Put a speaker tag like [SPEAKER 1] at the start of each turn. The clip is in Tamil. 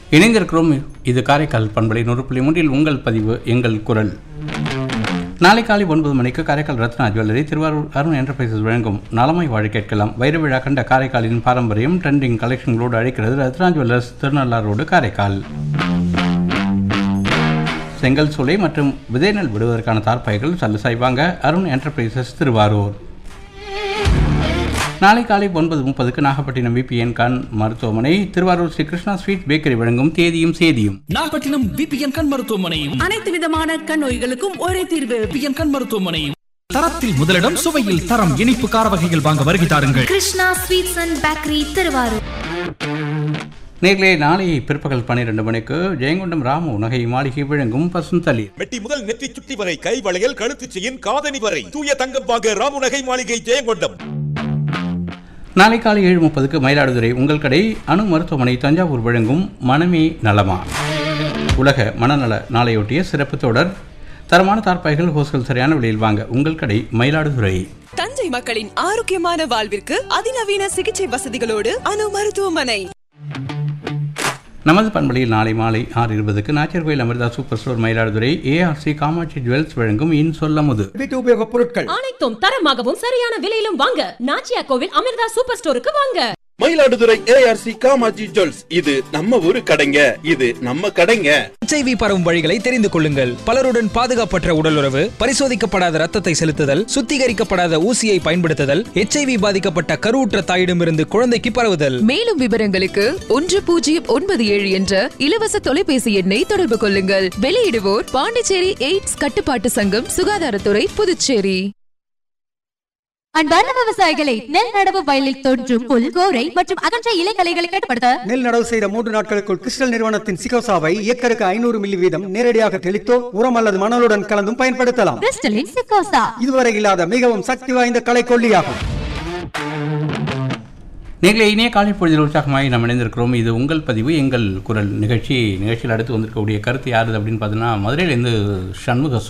[SPEAKER 1] இணைந்திருக்கிறோம் இது காரைக்கால் பண்பலை நூறு புள்ளி மூன்றில் உங்கள் பதிவு எங்கள் குரல் நாளை காலை ஒன்பது மணிக்கு காரைக்கால் ரத்னா ஜுவல்லரி திருவாரூர் அருண் என்டர்பிரைசஸ் வழங்கும் நலமாய் வாழ கேட்கலாம் வைர விழா கண்ட காரைக்காலின் பாரம்பரியம் ட்ரெண்டிங் கலெக்ஷன்களோடு அழைக்கிறது ரத்னா ஜுவல்லர்ஸ் திருநள்ளார் ரோடு காரைக்கால் செங்கல் சூளை மற்றும் விதைநெல் விடுவதற்கான தார்ப்பாய்கள் சல்லுசாய் வாங்க அருண் என்டர்பிரைசஸ் திருவாரூர் நாளை காலை ஒன்பது முப்பதுக்கு நாகப்பட்டினம் விபிஎன் கண் மருத்துவமனை திருவாரூர் ஸ்ரீ கிருஷ்ணா ஸ்வீட் பேக்கரி வழங்கும் தேதியும் சேதியும்
[SPEAKER 2] நாகப்பட்டினம் பிபிஎன் கண் மருத்துவமனையும்
[SPEAKER 3] அனைத்து விதமான கண் நோய்களுக்கும் ஒரே தீர்வு
[SPEAKER 2] பிபிஎன் கண் மருத்துவமனையும் தரத்தில் முதலிடம் சுவையில் தரம் இனிப்பு கார வகைகள் வாங்க வருகை தாருங்கள்
[SPEAKER 4] Krishna sweets and bakery Thiruvarur
[SPEAKER 1] நேர்களே நாளை பிற்பகல் பன்னிரண்டு மணிக்கு ஜெயங்கொண்டம் ராமு நகை மாளிகை வழங்கும் பசுந்தளிர்
[SPEAKER 5] மெட்டி முதல் நெற்றி சுட்டி வரை கை வளையல் கழுத்துச் செயின் காதணி வரை தூய தங்கம் வாங்க ராமுநகை மாளிகை ஜெயங்கொண்டம்
[SPEAKER 1] நாளை காலை ஏழு முப்பதுக்கு மயிலாடுதுறை உங்கள் கடை அணு மருத்துவமனை தஞ்சாவூர் வழங்கும் மனமே நலமா உலக மனநல நாளையொட்டிய சிறப்பு தொடர் தரமான தார்ப்பாய்கள் ஹோஸ்கள் சரியான விலையில் வாங்க உங்கள் கடை மயிலாடுதுறை
[SPEAKER 6] தஞ்சை மக்களின் ஆரோக்கியமான வாழ்விற்கு அதிநவீன சிகிச்சை வசதிகளோடு அணு மருத்துவமனை
[SPEAKER 1] நமது பண்பலையில் நாளை மாலை ஆறு இருபதுக்கு Nachiarkoil Amirtha super store Mayiladuthurai ARC Kamatchi jewels வழங்கும் இன் சொல்லமுது
[SPEAKER 7] வீட்டு உபயோகப் பொருட்கள்
[SPEAKER 8] அனைத்தும் தரமாகவும் சரியான விலையிலும் வாங்க நாச்சியா கோவில் அமிர்தா சூப்பர் ஸ்டோருக்கு வாங்க
[SPEAKER 9] மயிலாடுதுறை ஏஆர்சி காமாஜி ஜுவல்ஸ் இது நம்ம ஊரு கடைங்க இது நம்ம கடைங்க
[SPEAKER 10] HIV பரவும் வழிகளை தெரிந்து கொள்ளுங்கள் பலருடன் பாதுகாப்பற்ற உடலுறவு பரிசோதிக்கப்படாத ரத்தத்தை செலுத்துதல் சுத்திகரிக்கப்படாத ஊசியை பயன்படுத்துதல் HIV பாதிக்கப்பட்ட கருவுற்ற தாயிடமிருந்து குழந்தைக்கு பரவுதல்
[SPEAKER 11] மேலும் விவரங்களுக்கு ஒன்று பூஜ்ஜியம் ஒன்பது ஏழு என்ற இலவச தொலைபேசி எண்ணை தொடர்பு கொள்ளுங்கள் வெளியிடுவோர் பாண்டிச்சேரி எய்ட்ஸ் கட்டுப்பாட்டு சங்கம் சுகாதாரத்துறை புதுச்சேரி
[SPEAKER 4] அன்பார்ந்த விவசாயிகளை நெல் நடவு வயலில் தோன்றும் புல் கோரை மற்றும் அகன்ற இலைக்களைகளை கட்டுப்படுத்த
[SPEAKER 7] நெல் நடவு செய்த மூன்று நாட்களுக்குள் கிறிஸ்டல் நிறுவனத்தின் சிகோசாவை ஏக்கருக்கு ஐநூறு மில்லி வீதம் நேரடியாக தெளித்தோ உரம் அல்லது மணலுடன் கலந்தும் பயன்படுத்தலாம்
[SPEAKER 4] கிறிஸ்டலின் சிக்கோசா
[SPEAKER 7] இதுவரை இல்லாத மிகவும் சக்தி வாய்ந்த கலை கொல்லியாகும்
[SPEAKER 1] நீங்களே இனிய காலை பொழுதில் உற்சாகமாய் நாம் இணைந்திருக்கிறோம் இது உங்கள் பதிவு எங்கள் குரல் நிகழ்ச்சி நிகழ்ச்சியில் அடுத்து வந்திருக்கக்கூடிய கருத்து யாருது அப்படின்னு பார்த்தீங்கன்னா மதுரையிலேருந்து சண்முக